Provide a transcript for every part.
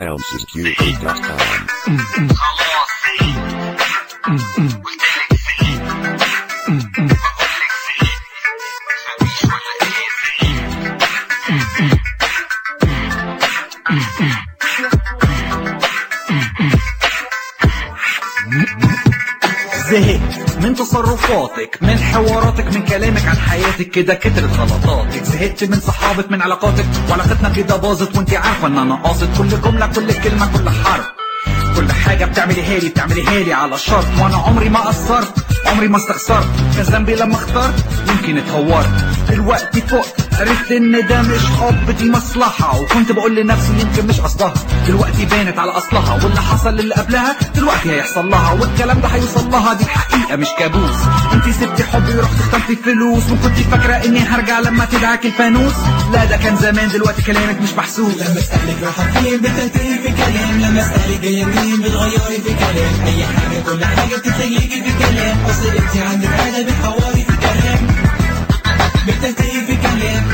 houseisq.com. زهقت من تصرفاتك من حواراتك من كلامك عن حياتك كده كترت غلطاتك زهقت من صحابك من علاقاتك وعلاقتنا كده باظت وانت عارفه ان انا قاصد كل جمله كل كلمه كل حرف كل حاجة بتعمليها لي بتعمليها لي على شرط وانا عمري ما قصرت عمري ما استخسرت كان ذنبي لما اخترت يمكن اتهورت دلوقتي فقت عرفت ان ده مش حب دي مصلحة وكنت بقول لنفسي يمكن مش قصدها دلوقتي بانت على اصلها واللي حصل اللي قبلها دلوقتي هيحصل لها والكلام ده هيوصل لها دي الحقيقة مش كابوس انت سبتي حبي ورحت اخترتي فلوس وكنت فاكرة اني هرجع لما تدعك الفانوس لا ده كان زمان دلوقتي كلامك مش محسوس لما اسألك راحة فين بتنتهي في كلام لما اسألك جاية منين بتغيري في كلام أي حاجة كل حاجة بتتسيجي في كلام أصل انت عندك عادة بتحوري في كلام بتنتهي في كلام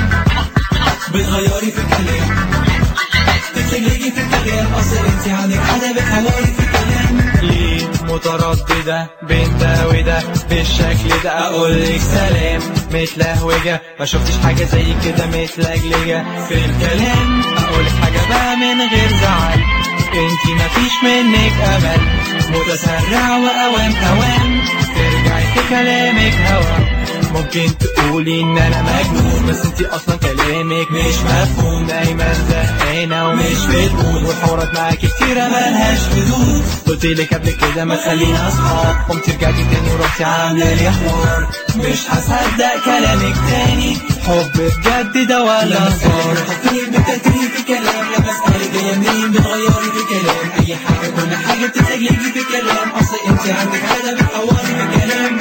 بتغيري في كلام بتتسيجي في كلام أصل انت عندك عادة بتحوري في كلام ليه مترددة بين ده وده بالشكل ده أقول لك سلام متلهوجة ما شفتش حاجة زي كده متلجلجة في الكلام أقول لك حاجة بقى من غير زعل انتي مفيش منك أمل متسرع وأوام أوام ترجعي في كلامك هوا ممكن تقولي ان انا مجنون بس انتي اصلا كلامك مش مفهوم دايما زهقانه ومش بتقول والحوارات معاكي كتيره ملهاش حدود قلت لك قبل كده ما تخلينا اصحاب قمت رجعتي تاني ورحتي عامله لي حوار مش هصدق كلامك تاني حب بجد ده ولا صار فين بتتري في كلام لما اسالك جايه منين بتغيري في كلام اي حاجه كل حاجه بتتسجلي في كلام اصل انت عندك عاده بتحوري في كلام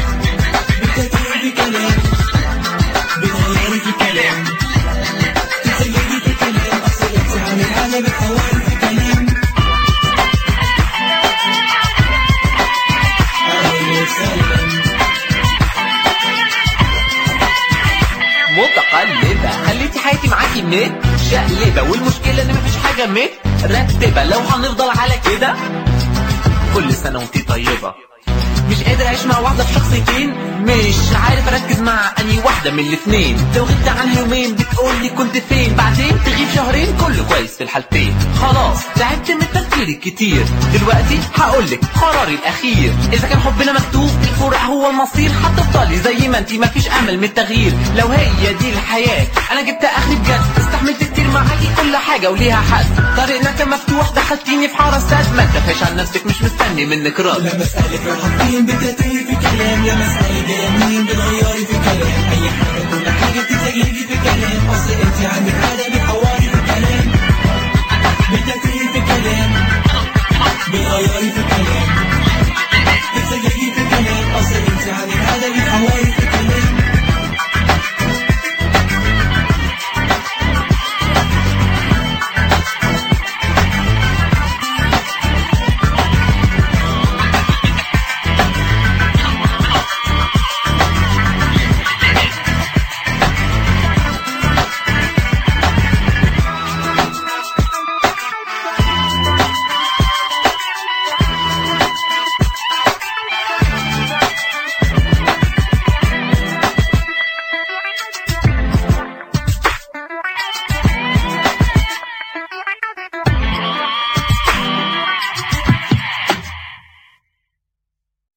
بتتري في كلام بتغيري في كلام بتتسجلي في كلام اصل انت عندك عاده بتحوري في كلام أهلا وسهلا متقلبة خليتي حياتي معاكي مت شقلبة والمشكلة ان مفيش حاجة مت رتبة لو هنفضل على كده كل سنة وانتي طيبة مش قادر اعيش مع واحدة في شخصيتين مش عارف اركز مع اني واحدة من الاتنين لو غبت عنها يومين بتقولي كنت فين بعدين تغيب شهرين كله كويس في الحالتين خلاص تعبت من التفكير الكتير دلوقتي هقولك قراري الاخير اذا كان حبنا مكتوب الفراق هو المصير هتفضلي زي ما انتي مفيش امل من التغيير لو هي دي الحياة انا جبت اخري بجد استحملت كتير معاكي كل حاجة وليها حد طريقنا كان مفتوح دخلتيني في حارة سد ما تدافعش عن نفسك مش مستني منك رد لما اسألك رايحة فين بتتهي في كلام لما اسألك جاية منين بتغيري في كلام أي حاجة كل حاجة بتتسجلي في كلام أصل أنت عندك عادة